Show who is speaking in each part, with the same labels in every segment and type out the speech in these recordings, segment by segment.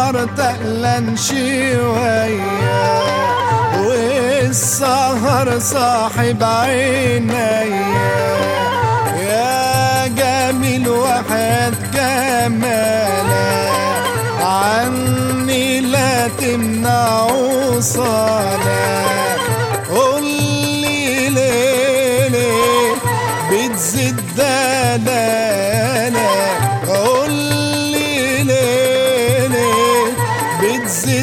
Speaker 1: النهار تقلن شوية والسهر صاحب عيني يا جميل واحد جمالك عني لا تمنع وصالك قولي ليه ليه بتزيد دلالك قولي ليه ليه بتزيد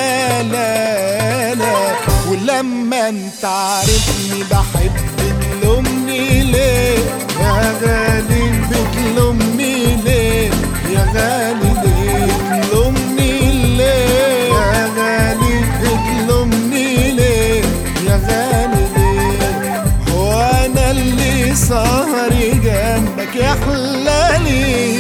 Speaker 1: دلالك ولما انت عارفني بحب تلومني ليه يا غالي بتلومني ليه يا غالي ليه تلومني ليه يا غالي بتلومني ليه يا غالي ليه هو انا اللي سهري جنبك يا حلالي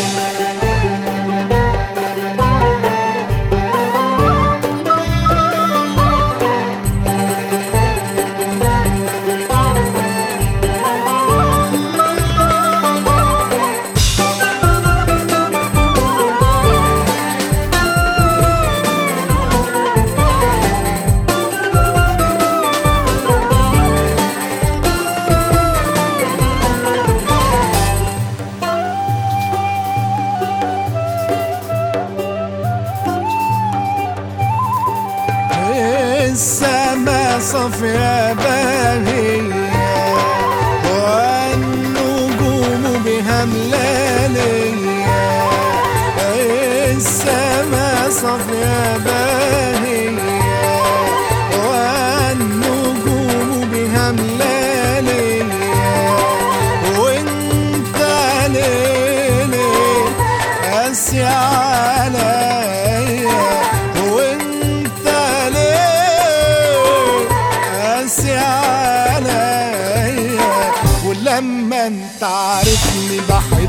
Speaker 1: السما صفيا باهية والنجوم بها ملالية السما صفيا باهية والنجوم بها ملالية وانت ليلي قاسي عليا وانت ليه قاسي عليا ولما انت عارفني بحب